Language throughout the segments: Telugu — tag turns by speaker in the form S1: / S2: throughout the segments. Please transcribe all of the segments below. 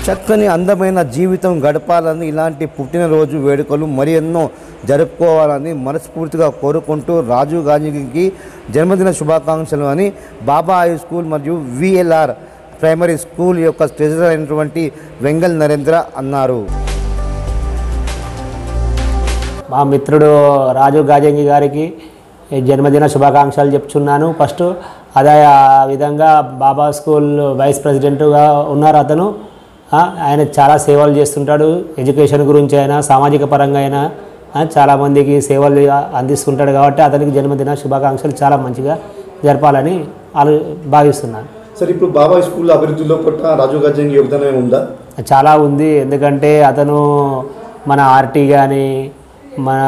S1: చక్కని అందమైన జీవితం గడపాలని ఇలాంటి పుట్టినరోజు వేడుకలు మరి ఎన్నో జరుపుకోవాలని మనస్ఫూర్తిగా కోరుకుంటూ రాజీవ్ గాంధీకి జన్మదిన శుభాకాంక్షలు అని బాబా హై స్కూల్ మరియు విఎల్ఆర్ ప్రైమరీ స్కూల్ యొక్క ట్రెజరర్ అయినటువంటి వెంగల్ నరేంద్ర అన్నారు
S2: మా మిత్రుడు రాజు గాజంగి గారికి జన్మదిన శుభాకాంక్షలు చెప్తున్నాను ఫస్ట్ అదే ఆ విధంగా బాబా స్కూల్ వైస్ ప్రెసిడెంట్గా ఉన్నారు అతను ఆ, ఆయన చాలా సేవలు చేస్తుంటాడు ఎడ్యుకేషన్ గురించి అయినా సామాజిక పరంగా అయినా ఆ, చాలామందికి సేవలు అందిస్తుంటాడు కాబట్టి అతనికి జన్మదిన శుభాకాంక్షలు చాలా మంచిగా జరపాలని ఆలో భావిస్తున్నాను
S3: సార్ ఇప్పుడు బాబాయ్ స్కూల్ అభివృద్ధిలో పట్ల రాజీవ్ గాంధీ యోగదానం ఏమి ఉందా
S2: చాలా ఉంది ఎందుకంటే అతను మన ఆర్టీ కానీ మన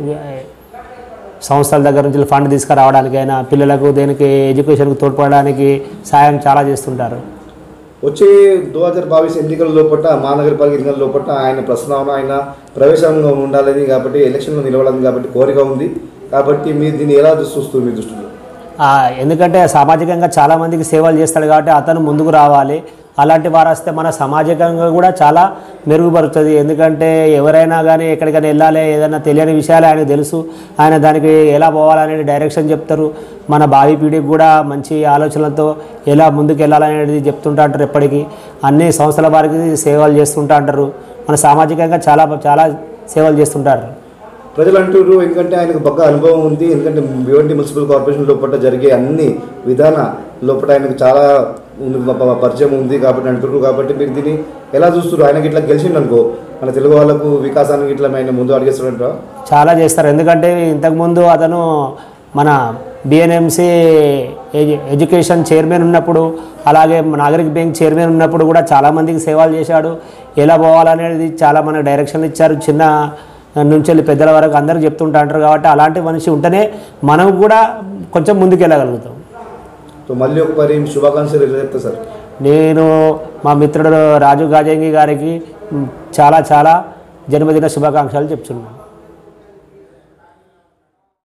S2: సంస్థల దగ్గర నుంచి ఫండ్ తీసుకురావడానికైనా పిల్లలకు దేనికి ఎడ్యుకేషన్కు తోడ్పడడానికి సాయం చాలా చేస్తుంటారు
S3: వచ్చే దో హజార్ బావిస్ ఎన్నికల లోపల మహానగరపాలిక ఎన్నికల లోపల ఆయన ప్రస్తావన ఆయన ప్రవేశంగా ఉండాలని కాబట్టి ఎలక్షన్లో నిలవాలని కాబట్టి కోరిక ఉంది కాబట్టి మీరు దీన్ని ఎలా చూస్తారు మీ దృష్టిలో
S2: ఆ, ఎందుకంటే సామాజికంగా చాలామందికి సేవలు చేస్తాడు కాబట్టి అతను ముందుకు రావాలి అలాంటి వారు వస్తే మన సామాజికంగా కూడా చాలా మెరుగుపడుతుంది ఎందుకంటే ఎవరైనా కానీ ఎక్కడికైనా వెళ్ళాలి ఏదైనా తెలియని విషయాలు ఆయనకు తెలుసు ఆయన దానికి ఎలా పోవాలనేది డైరెక్షన్ చెప్తారు మన భావి పీడికి కూడా మంచి ఆలోచనలతో ఎలా ముందుకు వెళ్ళాలనేది చెప్తుంటా అంటారు ఎప్పటికీ అన్ని సంస్థల వారికి సేవలు చేస్తుంటా అంటారు మన సామాజికంగా చాలా చాలా సేవలు చేస్తుంటారు
S3: ప్రజలు అంటారు ఎందుకంటే ఆయనకు బాగా అనుభవం ఉంది ఎందుకంటే భివండి మున్సిపల్ కార్పొరేషన్ లోపల జరిగే అన్ని విధాన లోపల ఆయనకు చాలా ఉంది, ప- ప- పరిచయం ఉంది కాబట్టి అంటారు కాబట్టి మీరు దీన్ని ఎలా చూస్తారు ఆయనకి ఇట్లా గెలిచిండు అనుకో మన తెలుగు వాళ్ళకు వికాసానికి ఇట్లా ఆయన ముందు అడిగేస్తాడంటారా
S2: చాలా చేస్తారు ఎందుకంటే ఇంతకుముందు అతను మన బిఎన్ఎంసి ఎడ్యుకేషన్ చైర్మన్ ఉన్నప్పుడు అలాగే నాగరిక బ్యాంక్ చైర్మన్ ఉన్నప్పుడు కూడా చాలామందికి సేవలు చేశాడు ఎలా పోవాలనేది చాలా మనకు డైరెక్షన్లు ఇచ్చారు చిన్న నుంచి వెళ్ళి పెద్దల వరకు అందరికి చెప్తుంటా అంటారు కాబట్టి అలాంటి మనిషి ఉంటేనే మనం కూడా కొంచెం ముందుకు వెళ్ళగలుగుతాం
S3: సో మళ్ళీ ఒక మరి శుభాకాంక్షలు ఎలా చెప్తా సార్
S2: నేను మా మిత్రుడు రాజు గాజంగి గారికి మ్, చాలా చాలా జన్మదిన శుభాకాంక్షలు చెప్తున్నాను